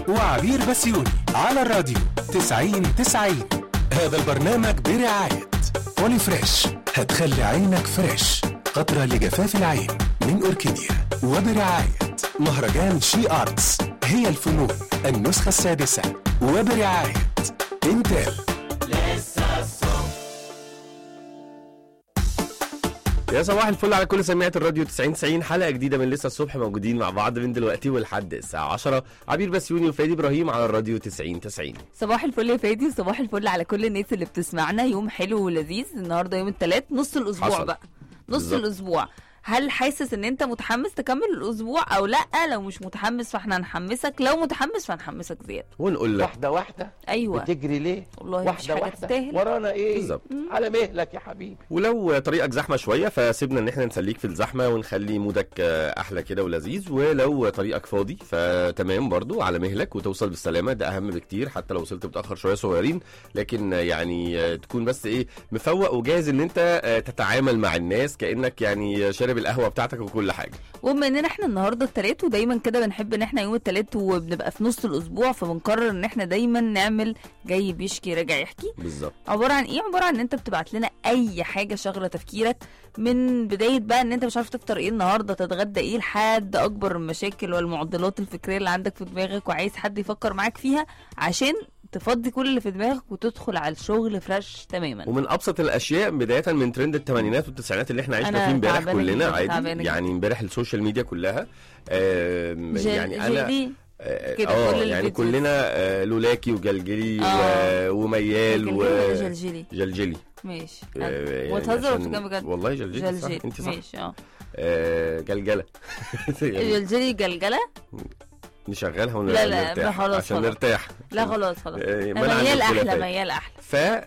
وعبير بسيوني على الراديو 90 90 هذا البرنامج برعاية بولي فريش هتخلي عينك فريش قطرة لجفاف العين من أوركيديا وبرعاية مهرجان شي أرتس هي الفنون النسخة السادسة وبرعاية انتل يا صباح الفل على كل سماعة الراديو 90 90 حلقة جديدة من لسه الصبح موجودين مع بعض من دلوقتي ولحد الساعة 10 عبير بسيوني وفادي إبراهيم على الراديو 90 90 صباح الفل يا فادي وصباح الفل على كل الناس اللي بتسمعنا يوم حلو ولذيذ النهارده يوم الثلاث نص الاسبوع حصل. بقى نص بالظبط. الاسبوع هل حاسس ان انت متحمس تكمل الاسبوع او لا لو مش متحمس فاحنا هنحمسك لو متحمس فهنحمسك زياده ونقول لك واحدة واحدة ايوه بتجري ليه؟ والله مش واحدة حاجة واحدة تستاهل. ورانا ايه؟ بالظبط. على مهلك يا حبيبي ولو طريقك زحمة شوية فسيبنا ان احنا نسليك في الزحمة ونخلي مودك آه، احلى كده ولذيذ ولو طريقك فاضي فتمام برضو على مهلك وتوصل بالسلامة ده اهم بكتير حتى لو وصلت متأخر شوية صغيرين لكن آه، يعني آه، تكون بس ايه مفوق وجاهز ان انت آه، تتعامل مع الناس كأنك يعني شارب القهوة بتاعتك وكل حاجة وبما اننا احنا النهارده التلات ودايما كده بنحب ان احنا يوم التلات وبنبقى في نص الاسبوع فبنقرر ان احنا دايما نعمل جاي بيشكي راجع يحكي بالظبط عباره عن ايه عباره عن ان انت بتبعت لنا اي حاجه شاغله تفكيرك من بدايه بقى ان انت مش عارف تفطر ايه النهارده تتغدى ايه لحد اكبر المشاكل والمعضلات الفكريه اللي عندك في دماغك وعايز حد يفكر معاك فيها عشان تفضي كل اللي في دماغك وتدخل على الشغل فريش تماما ومن ابسط الاشياء بدايه من ترند الثمانينات والتسعينات اللي احنا عشنا أنا فيه امبارح تعبانة كلنا جداً، عادي تعبانة يعني امبارح السوشيال ميديا كلها آم، جل- يعني انا جلدي اه كده آه، كل يعني الفيديوز. كلنا آه، لولاكي وجلجلي آه. و- وميال جلجلي و ولا جلجلي جلجلي ماشي آه، يعني وتهزر ولا عشان- بتتكلم بجد والله جلجلي صح جلجلي انت صح ماشي اه آه، جلجله يعني جلجلي جلجله نشغلها ون- لا، لا، ونرتاح خلاص، عشان خلاص. نرتاح لا خلاص خلاص آه، أنا منع ميال احلى الاختلافات. ميال احلى ف آه،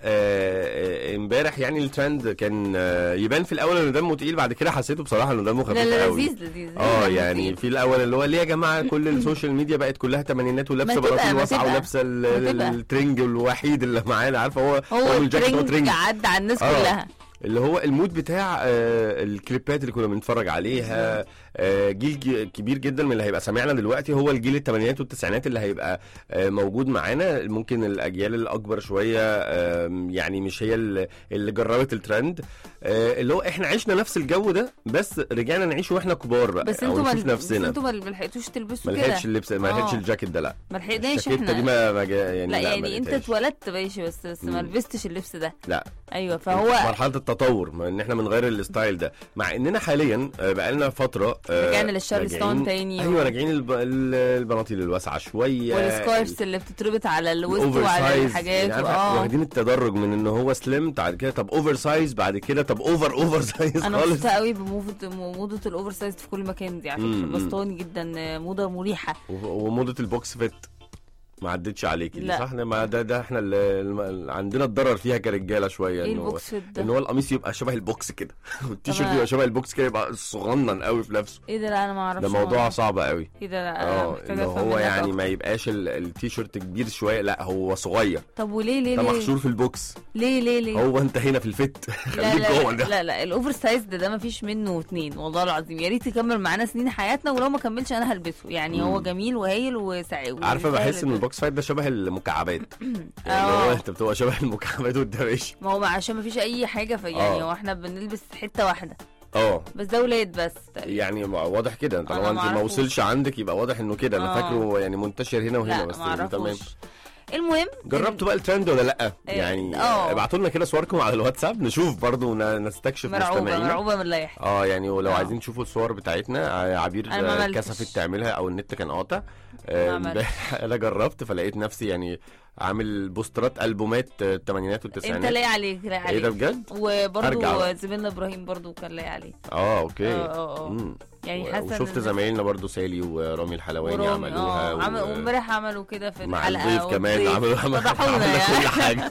آه، امبارح يعني الترند كان آه، يبان في الاول انه دمه تقيل بعد كده حسيته بصراحه انه دمه خفيف لا لا قوي لذيذ لذيذ اه لذيذ. يعني في الاول اللي هو ليه يا جماعه كل السوشيال ميديا بقت كلها تمانينات ولابسه ما تبقى- بناطيل ما واسعه تبقى. ولابسه ال- ما تبقى. الترنج الوحيد اللي معانا عارفه هو هو رغم الجاكيت هو الترنج ترنج عدى على الناس آه. كلها اللي هو المود بتاع آه، الكليبات اللي كنا بنتفرج عليها آه، جيل ج- كبير جدا من اللي هيبقى سامعنا دلوقتي هو الجيل الثمانينات والتسعينات اللي هيبقى آه، موجود معانا ممكن الاجيال الاكبر شويه آم، يعني مش هي اللي اللي جربت الترند آه، اللي هو احنا عشنا نفس الجو ده بس رجعنا نعيش واحنا كبار بقى بس او انتوا ما نشوف بس نفسنا انتوا ما لحقتوش تلبسوا ما كده لحقتش اللبس ما لحقتش آه. الجاكيت ده لا ما لحقناش الجاكيتة دي احنا ما ما جا- يعني لا ما يعني انت لقيتهاش. اتولدت ماشي بس بس ما مم. لبستش اللبس ده لا ايوه في فهو مرحله التطور ما ان احنا بنغير الستايل ده مع اننا حاليا آه، بقالنا فتره آه، رجعنا للشارلستون راجعين- تاني و- ايوه راجعين الب... ال- البناطيل الواسعه شويه والسكارفز اللي بتتربط على الوسط الأوفر وعلى سايز. الحاجات يعني عارفة اه واخدين التدرج من ان هو سليم بعد كده طب اوفر سايز بعد كده طب اوفر اوفر سايز انا خالص مبسوطه قوي بموضه موضه الاوفر سايز في كل مكان دي على مم، فكره مم. بسطاني جدا موضه مريحه و- وموضه البوكس فيت ما عدتش عليكي دي لا. صح ما ده ده احنا اللي اللي عندنا الضرر فيها كرجاله شويه ايه إنه- البوكس فيت ان ده هو القميص يبقى شبه البوكس كده والتيشيرت طب يبقى شبه البوكس كده يبقى صغنن قوي في نفسه ايه ده لا انا ما اعرفش ده موضوع صعب قوي ايه ده لا انا اه محتاجه ان افهم هو منك يعني أكتر. ما يبقاش ال- التيشيرت كبير شويه لا هو صغير طب وليه ليه ده ليه محشور في البوكس ليه ليه ليه هو انت هنا في الفت لا خليك لا جوه لا, ده لا لا الاوفر سايز ده ده ما فيش منه اتنين والله العظيم يا ريت يكمل معانا سنين حياتنا ولو ما كملش انا هلبسه يعني هو مم. جميل وهايل وسعي عارفه ويستاهل بحس ان البس. البوكس فايت ده شبه المكعبات يعني اه. هو انت بتبقى شبه المكعبات وانت ماشي ما هو عشان ما فيش اي حاجه في يعني اه. هو احنا بنلبس حته واحده اه بس ده ولاد بس تقريبا. يعني واضح كده أنا طالما انت ما معرفوش. وصلش عندك يبقى واضح انه كده انا اه. فاكره يعني منتشر هنا وهنا لا بس ما يعني تمام اعرفوش المهم جربتوا بقى الترند ولا لا إيه، يعني اه. ابعتوا لنا كده صوركم على الواتساب نشوف برضو ون- نستكشف مرعوبه مستمعينا مرعوبه من اللي هيحصل اه يعني ولو اه. عايزين تشوفوا الصور بتاعتنا ع- عبير أنا ما آه، عملتش. كسفت تعملها او النت كان قاطع ما آه، عملتش. امبارح انا جربت فلقيت نفسي يعني عامل بوسترات البومات آه، الثمانينات انت والتسعينات لاقي عليك لاقي ايه ده عليك بجد؟ وبرضه أرجع. زميلنا ابراهيم برضه كان لاقي عليه اه اوكي اه اه اه مم. يعني و- حاسه وشفت إن- زمايلنا برضو سالي ورامي الحلواني ورامي عملوها اه و- عمل- وامبارح عملوا كده في مع الحلقه الضيف كمان والضيف. عملوا عملوا فضحونا عملوا يعني. كل حاجه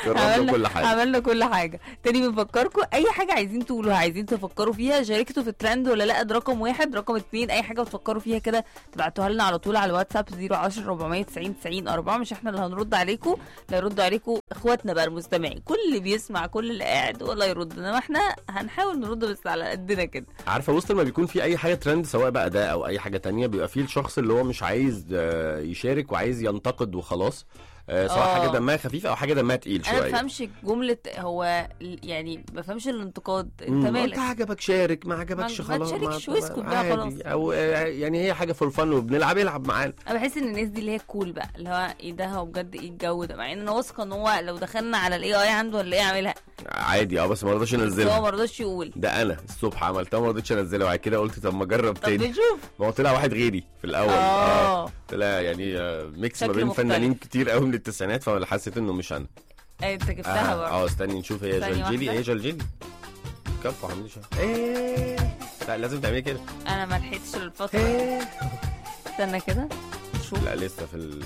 جربنا كل حاجه عملنا كل حاجه تاني بنفكركم اي حاجه عايزين تقولوها عايزين تفكروا فيها شاركتوا في الترند ولا لا ده رقم واحد رقم اتنين اي حاجه بتفكروا فيها كده تبعتوها لنا على طول على الواتساب 010 490 90 4 مش احنا اللي هنرد عليكم لا يردوا عليكم اخواتنا بقى المستمعين كل اللي بيسمع كل اللي قاعد ولا يرد انما احنا هنحاول نرد بس على قدنا كده عارفه وسط ما بيكون في اي حاجه ترند سواء بقى ده او اي حاجه تانية بيبقى فيه الشخص اللي هو مش عايز آه، يشارك وعايز ينتقد وخلاص آه، سواء آه. حاجه دمها خفيف او حاجه دمها تقيل انا ما شويه بفهمش جمله هو يعني ما بفهمش الانتقاد انت مم، مالك انت عجبك شارك ما عجبكش ما خلاص تشاركش ما- واسكت بقى عادي. خلاص. او آه، يعني هي حاجه فور فن وبنلعب يلعب معانا انا بحس ان الناس دي اللي هي كول بقى اللي هو ايه ده هو بجد ايه الجو ده مع ان انا واثقه ان هو لو دخلنا على الاي اي عنده ولا ايه يعملها عادي اه بس ما رضاش بس هو انزلها ما رضاش يقول ده انا الصبح عملتها ما رضيتش انزلها وبعد كده قلت طب ما اجرب طب تاني نشوف ما هو طلع واحد غيري في الاول اه طلع يعني آه، ميكس ما شكل بين مختلف. فنانين كتير قوي من التسعينات فحسيت انه مش انا ايه انت جبتها اه, برضه آه استني نشوف هي ثانية جلجلي واحدة. هي جلجلي كفو عاملين شويه ايه لا لازم تعملي كده انا ما لحقتش الفتره استنى كده نشوف لا لسه في ال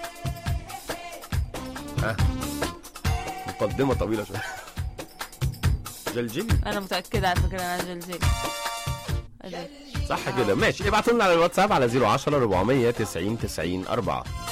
ها مقدمه طويله شويه جلجلي انا متاكده على فكره انا جلجل صح كده ماشي ابعتوا لنا على الواتساب على 010 490 90 4